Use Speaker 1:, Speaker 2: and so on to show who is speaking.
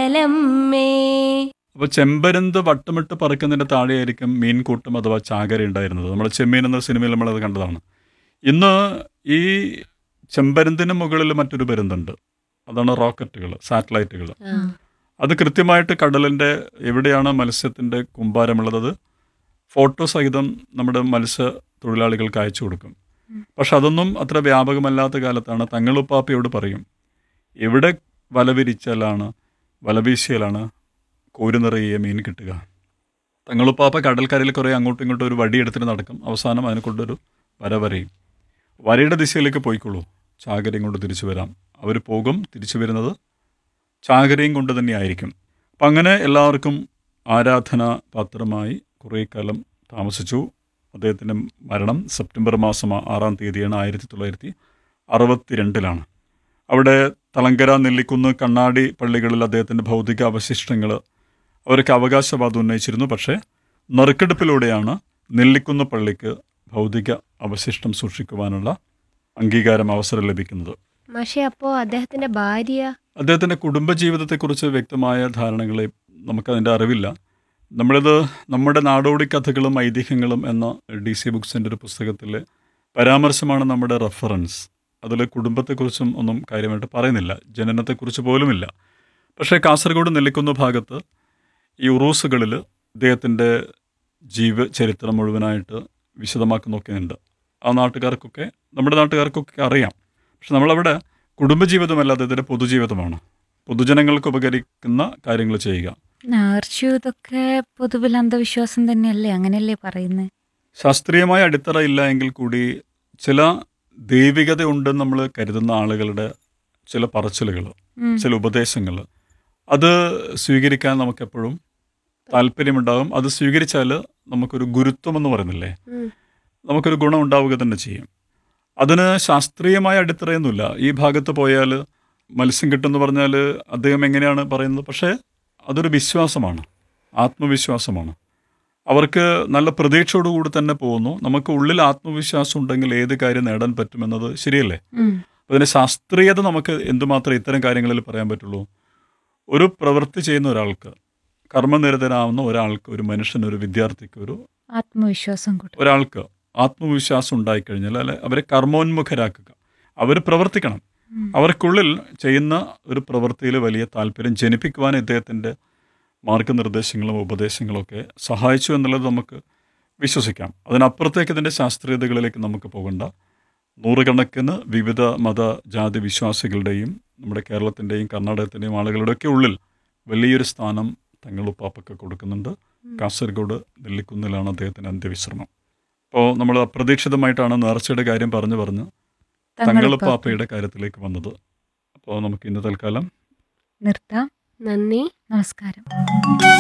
Speaker 1: കടലമ്മേ
Speaker 2: അപ്പോൾ ചെമ്പരുന്ത് വട്ടമിട്ട് പറക്കുന്നതിൻ്റെ താഴെയായിരിക്കും മീൻകൂട്ടം അഥവാ ചാകര ഉണ്ടായിരുന്നത് നമ്മൾ ചെമ്മീൻ എന്ന സിനിമയിൽ നമ്മളത് കണ്ടതാണ് ഇന്ന് ഈ ചെമ്പരുന്തിന് മുകളിൽ മറ്റൊരു പരുന്തുണ്ട് അതാണ് റോക്കറ്റുകൾ സാറ്റലൈറ്റുകൾ
Speaker 1: ആ.
Speaker 2: അത് കൃത്യമായിട്ട് കടലിൻ്റെ എവിടെയാണ് മത്സ്യത്തിൻ്റെ കുമ്പാരമുള്ളത് ഫോട്ടോ സഹിതം നമ്മുടെ മത്സ്യ തൊഴിലാളികൾക്ക് അയച്ചു കൊടുക്കും പക്ഷെ അതൊന്നും അത്ര വ്യാപകമല്ലാത്ത കാലത്താണ് തങ്ങളുപ്പാപ്പയോട് പറയും എവിടെ വല വിരിച്ചാലാണ് വല വീശിയാലാണ് കോരി നിറയെ മീൻ കിട്ടുക തങ്ങളുപ്പാപ്പ കടൽക്കരയിൽ കുറേ അങ്ങോട്ടും ഇങ്ങോട്ടും ഒരു വടി എടുത്തിട്ട് നടക്കും അവസാനം അതിനെ കൊണ്ടൊരു വര വരയും വരയുടെ ദിശയിലേക്ക് പോയിക്കോളൂ ചാകരയും കൊണ്ട് തിരിച്ചു വരാം അവർ പോകും തിരിച്ചു വരുന്നത് ചാകരയും കൊണ്ട് തന്നെയായിരിക്കും അപ്പം അങ്ങനെ എല്ലാവർക്കും ആരാധന പാത്രമായി കുറേ കാലം താമസിച്ചു അദ്ദേഹത്തിൻ്റെ മരണം സെപ്റ്റംബർ മാസം ആറാം തീയതിയാണ് ആയിരത്തി തൊള്ളായിരത്തി അറുപത്തിരണ്ടിലാണ് അവിടെ തളങ്കര നെല്ലിക്കുന്ന് കണ്ണാടി പള്ളികളിൽ അദ്ദേഹത്തിൻ്റെ ഭൗതിക അവശിഷ്ടങ്ങൾ അവർക്ക് അവകാശവാദം ഉന്നയിച്ചിരുന്നു പക്ഷേ നറുക്കെടുപ്പിലൂടെയാണ് നെല്ലിക്കുന്ന് പള്ളിക്ക് ഭൗതിക അവശിഷ്ടം സൂക്ഷിക്കുവാനുള്ള അംഗീകാരം അവസരം ലഭിക്കുന്നത്
Speaker 1: മാഷെ അപ്പോ അദ്ദേഹത്തിന്റെ ഭാര്യ
Speaker 2: അദ്ദേഹത്തിൻ്റെ കുടുംബജീവിതത്തെക്കുറിച്ച് വ്യക്തമായ ധാരണകളെ നമുക്കതിൻ്റെ അറിവില്ല നമ്മളിത് നമ്മുടെ നാടോടി കഥകളും ഐതിഹ്യങ്ങളും എന്ന ഡി സി ബുക്സിൻ്റെ ഒരു പുസ്തകത്തിലെ പരാമർശമാണ് നമ്മുടെ റെഫറൻസ് അതിൽ കുടുംബത്തെക്കുറിച്ചും ഒന്നും കാര്യമായിട്ട് പറയുന്നില്ല ജനനത്തെക്കുറിച്ച് പോലുമില്ല പക്ഷേ കാസർഗോഡ് നെല്ലിക്കുന്ന ഭാഗത്ത് ഈ ഉറൂസുകളിൽ ഇദ്ദേഹത്തിൻ്റെ ജീവചരിത്രം മുഴുവനായിട്ട് വിശദമാക്കുന്നൊക്കെയുണ്ട് ആ നാട്ടുകാർക്കൊക്കെ നമ്മുടെ നാട്ടുകാർക്കൊക്കെ അറിയാം പക്ഷെ നമ്മളവിടെ കുടുംബജീവിതമല്ല അദ്ദേഹത്തിൻ്റെ പൊതുജീവിതമാണ് പൊതുജനങ്ങൾക്ക് ഉപകരിക്കുന്ന കാര്യങ്ങൾ ചെയ്യുക
Speaker 3: നേർച്ചു ഇതൊക്കെ പൊതുവിൽ അന്ധവിശ്വാസം തന്നെയല്ലേ അങ്ങനെയല്ലേ പറയുന്നത്
Speaker 2: ശാസ്ത്രീയമായ അടിത്തറ ഇല്ല എങ്കിൽ കൂടി ചില ദൈവികത ഉണ്ടെന്ന് നമ്മൾ കരുതുന്ന ആളുകളുടെ ചില പറച്ചിലുകൾ ചില ഉപദേശങ്ങൾ അത് സ്വീകരിക്കാൻ നമുക്കെപ്പോഴും താല്പര്യമുണ്ടാകും അത് സ്വീകരിച്ചാൽ നമുക്കൊരു ഗുരുത്വം എന്ന് പറയുന്നില്ലേ
Speaker 1: ഉം.
Speaker 2: നമുക്കൊരു ഗുണം ഉണ്ടാവുക തന്നെ ചെയ്യും അതിന് ശാസ്ത്രീയമായ അടിത്തറയൊന്നുമില്ല ഈ ഭാഗത്ത് പോയാൽ മത്സ്യം കിട്ടുമെന്ന് പറഞ്ഞാൽ അദ്ദേഹം എങ്ങനെയാണ് പറയുന്നത് പക്ഷേ അതൊരു വിശ്വാസമാണ് ആത്മവിശ്വാസമാണ് അവർക്ക് നല്ല പ്രതീക്ഷയോടുകൂടി തന്നെ പോകുന്നു നമുക്ക് ഉള്ളിൽ ആത്മവിശ്വാസം ഉണ്ടെങ്കിൽ ഏത് കാര്യം നേടാൻ പറ്റുമെന്നത് ശരിയല്ലേ അപ്പോൾ അതിന് ശാസ്ത്രീയത നമുക്ക് എന്തുമാത്രം ഇത്തരം കാര്യങ്ങളിൽ പറയാൻ പറ്റുള്ളൂ ഒരു പ്രവൃത്തി ചെയ്യുന്ന ഒരാൾക്ക് കർമ്മനിരതനാവുന്ന ഒരാൾക്ക് ഒരു മനുഷ്യന് ഒരു വിദ്യാർത്ഥിക്ക് ഒരു
Speaker 3: ആത്മവിശ്വാസം കൂട്ടും
Speaker 2: ഒരാൾക്ക് ആത്മവിശ്വാസം ഉണ്ടായിക്കഴിഞ്ഞാൽ അല്ലെ അവരെ കർമ്മോന്മുഖരാക്കുക അവർ പ്രവർത്തിക്കണം അവർക്കുള്ളിൽ ചെയ്യുന്ന ഒരു പ്രവൃത്തിയിൽ വലിയ താല്പര്യം ജനിപ്പിക്കുവാൻ ഇദ്ദേഹത്തിൻ്റെ മാർഗനിർദ്ദേശങ്ങളും ഉപദേശങ്ങളും ഒക്കെ സഹായിച്ചു എന്നുള്ളത് നമുക്ക് വിശ്വസിക്കാം അതിനപ്പുറത്തേക്ക് ഇതിൻ്റെ ശാസ്ത്രീയതകളിലേക്ക് നമുക്ക് പോകണ്ട നൂറുകണക്കിന് വിവിധ മത ജാതി വിശ്വാസികളുടെയും നമ്മുടെ കേരളത്തിൻ്റെയും കർണാടകത്തിൻ്റെയും ആളുകളുടെയൊക്കെ ഉള്ളിൽ വലിയൊരു സ്ഥാനം തങ്ങളുപ്പാപ്പൊക്കെ കൊടുക്കുന്നുണ്ട് കാസർഗോഡ് നെല്ലിക്കുന്നിലാണ് അദ്ദേഹത്തിൻ്റെ അന്ത്യവിശ്രമം അപ്പോൾ നമ്മൾ അപ്രതീക്ഷിതമായിട്ടാണ് നേർച്ചയുടെ കാര്യം പറഞ്ഞു പറഞ്ഞ് തങ്ങളുപ്പാപ്പയുടെ കാര്യത്തിലേക്ക് വന്നത് അപ്പോൾ നമുക്ക് ഇന്ന് തൽക്കാലം
Speaker 3: നിർത്താം
Speaker 1: നന്ദി
Speaker 3: നമസ്കാരം